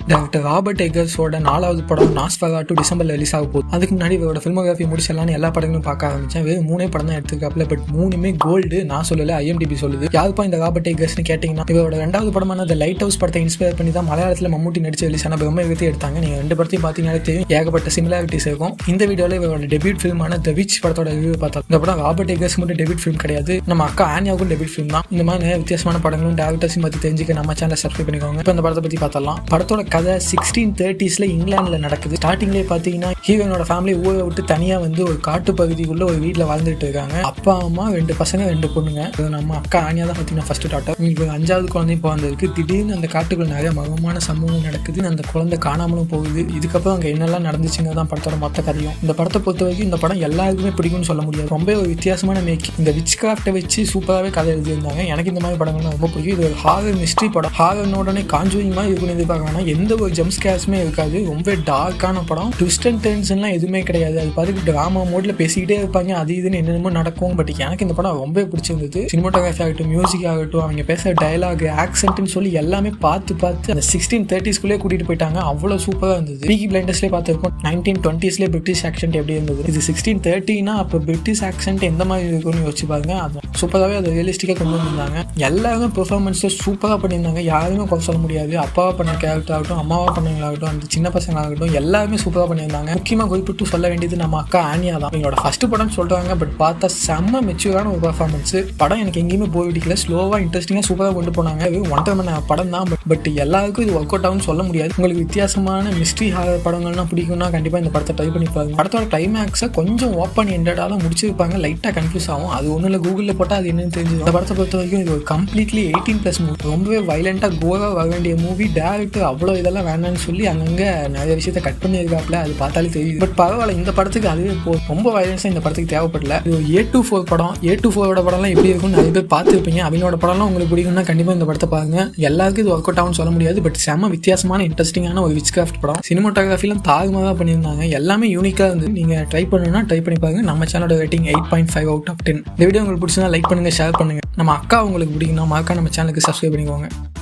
doctor Robert எகர்ஸோட நாலாவது படம் நாஸ்பகா to டிசம்பர்ல ரிலீஸ் ஆக போகுது அதுக்கு முன்னாடி இவரோட ஃபில்மோகிராஃபி முடிச்சலான்னு எல்லா படங்களும் பார்க்க ஆரம்பிச்சேன் வெறும் மூணே படம் தான் எடுத்துக்காப்ல பட் மூணுமே கோல்டு நான் சொல்லல ஐஎம்டிபி சொல்லுது யாருப்பா இந்த ராபர்ட் எகர்ஸ்னு கேட்டிங்கன்னா இவரோட ரெண்டாவது படமான அந்த லைட் ஹவுஸ் படத்தை இன்ஸ்பயர் பண்ணி தான் மலையாளத்தில் மம்மூட்டி நடிச்சு ரிலீஸ் ஆன பிரம்ம யுகத்தை எடுத்தாங்க நீங்கள் ரெண்டு படத்தையும் பார்த்தீங்கன்னா தெரியும் ஏகப்பட்ட சிமிலாரிட்டிஸ் இருக்கும் இந்த வீடியோவில் இவரோட டெபியூட் ஃபிலிமான த விச் படத்தோட ரிவ்யூ பார்த்தோம் இந்த படம் ராபர்ட் எகர்ஸ் மட்டும் டெபியூட் ஃபிலிம் கிடையாது நம்ம அக்கா ஆனியாவுக்கும் டெபியூட் ஃபிலிம் தான் இந்த மாதிரி நிறைய வித்தியாசமான படங்களும் டேரக்டர்ஸையும் பற்றி தெரிஞ்சுக்க நம்ம சேனல் சப்ஸ்கிரைப் பண்ணிக்கோங்க இப்போ இந்த படத்தை பற்றி பார்த்தலாம் படத்தோட கதை சிக்ஸ்டீன் தேர்ட்டிஸில் இங்கிலாந்தில் நடக்குது ஸ்டார்டிங்லேயே பார்த்தீங்கன்னா ஹீரோனோட ஃபேமிலி ஊரை விட்டு தனியாக வந்து ஒரு காட்டு பகுதிக்குள்ள ஒரு வீட்டில் வாழ்ந்துட்டு இருக்காங்க அப்பா அம்மா ரெண்டு பசங்க ரெண்டு பொண்ணுங்க இது நம்ம அக்கா ஆனியா தான் பார்த்தீங்கன்னா ஃபர்ஸ்ட் டாட்டர் உங்களுக்கு அஞ்சாவது குழந்தையும் பிறந்திருக்கு திடீர்னு அந்த காட்டுக்குள்ள நிறைய மர்மமான சம்பவம் நடக்குது அந்த குழந்தை காணாமலும் போகுது இதுக்கப்புறம் அங்கே என்னெல்லாம் நடந்துச்சுங்கிறது தான் படத்தோட மொத்த கதையும் இந்த படத்தை பொறுத்த வரைக்கும் இந்த படம் எல்லாருக்குமே பிடிக்கும்னு சொல்ல முடியாது ரொம்ப ஒரு வித்தியாசமான மேக்கிங் இந்த விச் கிராஃப்டை வச்சு சூப்பராகவே கதை எழுதியிருந்தாங்க எனக்கு இந்த மாதிரி படங்கள்லாம் ரொம்ப பிடிக்கும் இது ஒரு ஹாரர் மிஸ்ட்ரி படம் ஹாரர்னோடனே காஞ்சூரிங் மாதிரி இருக்குன்னு எதிர்பார்க்க வேணாம் எந்த ஒரு ஜம்ப் ஸ்கேர்ஸுமே இருக்காது ரொம்ப டார்க்கான படம் ட்விஸ்ட் அண்ட் டென்ஷன்லாம் எதுவுமே கிடையாது அது பாட்டுக்கு ட்ராமா மோட்ல பேசிக்கிட்டே இருப்பாங்க அது இதுன்னு என்னென்னமோ நடக்கும் பட் எனக்கு இந்த படம் ரொம்ப பிடிச்சிருந்தது சினிமாட்டோகிராஃபி ஆகட்டும் மியூசிக் ஆகட்டும் அவங்க பேசுகிற டயலாக் ஆக்சென்ட்னு சொல்லி எல்லாமே பார்த்து பார்த்து அந்த சிக்ஸ்டீன் தேர்ட்டிஸ்குள்ளே கூட்டிட்டு போயிட்டாங்க அவ்வளோ சூப்பராக இருந்தது பீகி பிளைண்டர்ஸ்லேயே பார்த்துருப்போம் நைன்டீன் டுவெண்ட்டிஸ்லேயே பிரிட்டிஷ் ஆக்சென்ட் எப்படி இருந்தது இது சிக்ஸ்டீன் தேர்ட்டினா அப்போ பிரிட்டிஷ் ஆக்சென்ட் எந்த மாதிரி இருக்கும்னு யோசிச்சு பாருங்க அது சூப்பராகவே அதை ரியலிஸ்டிக்காக கொண்டு வந்திருந்தாங்க எல்லாருமே பெர்ஃபார்மன்ஸை சூப்பராக பண்ணியிருந்தாங்க யாருமே குறை சொல்ல முடியாது அப்பாவா பண்ண கேரக்டர் ஆகட்டும் அம்மாவா பண்ணவங்களாகட்டும் அந்த சின்ன பசங்களாகட்டும் எல்லாருமே சூப்பராக பண்ணியிருந்தாங்க முக்கியமாக குறிப்பிட்டு சொல்ல வேண்டியது நம்ம அக்கா ஆனியா தான் எங்களோட ஃபர்ஸ்ட் படம் சொல்கிறாங்க பட் பார்த்தா செம்ம மெச்சூரான ஒரு பர்ஃபார்மன்ஸ் படம் எனக்கு எங்கேயுமே போய் பிடிக்கல ஸ்லோவாக இன்ட்ரெஸ்டிங்காக சூப்பராக கொண்டு போனாங்க இது ஒன்றரை மணி நேரம் படம் தான் பட் பட் எல்லாருக்கும் இது ஒர்க் அவுட் ஆகும்னு சொல்ல முடியாது உங்களுக்கு வித்தியாசமான மிஸ்ட்ரி ஹாரர் படங்கள்லாம் பிடிக்கும்னா கண்டிப்பாக இந்த படத்தை ட்ரை பண்ணி பாருங்க படத்தோட கிளைமேக்ஸை கொஞ்சம் ஓப்பன் எண்டடாக தான் முடிச்சிருப்பாங்க லைட்டாக கன்ஃபியூஸ் ஆகும் அது ஒன்றும் இல்லை கூகுளில் போட்டால் அது என்னன்னு தெரிஞ்சு இந்த படத்தை பொறுத்த வரைக்கும் இது ஒரு கம்ப்ளீட்லி எயிட்டீன் ப்ளஸ் மூவி ரொம்பவே வைலண்ட்டாக கோவாக வர வேண்டிய மூவி டேரக்டர் அவ்வளோ இதெல்லாம் வேணாம்னு சொல்லி அங்கங்கே நிறைய விஷயத்த கட் பண்ணியிருக்காப்ல அது பார்த்தாலே தெரியுது பட் பரவாயில்ல இந்த படத்துக்கு அதுவே போ ரொம்ப வயலன்ஸாக இந்த படத்துக்கு தேவைப்படல இது ஏ டூ ஃபோர் படம் ஏ டூ ஃபோரோட படம்லாம் எப்படி இருக்கும்னு நிறைய பேர் பார்த்துருப்பீங்க அவனோட படம்லாம் உங்களுக்கு பிடிக்கும்னா கண்டிப்பாக இந்த படத்தை பாருங்க எல்லாருக்கும் இது ஒர்க் அவுட் ஆகும்னு சொல்ல முடியாது பட் செம்ம வித்தியாசமான இன்ட்ரெஸ்டிங்கான ஒரு விச் கிராஃப்ட் படம் சினிமாட்டோகிராஃபிலாம் தாகமாக பண்ணியிருந்தாங்க எல்லாமே யூனிக்காக இருந்து நீங்கள் ட்ரை பண்ணணும்னா ட்ரை பண்ணி பாருங்க நம்ம சேனலோட rating eight point five out of ten இந்த வீடியோ உங்களுக்கு பிடிச்சா லைக் பண்ணுங்க ஷேர் பண்ணுங்க நம்ம அக்கா உங்களுக்கு பிடிக்கும்னா மறக்காம நம்ம சேனலுக்கு சப்ஸ்கிரைப் பண்ணிக்கோங்க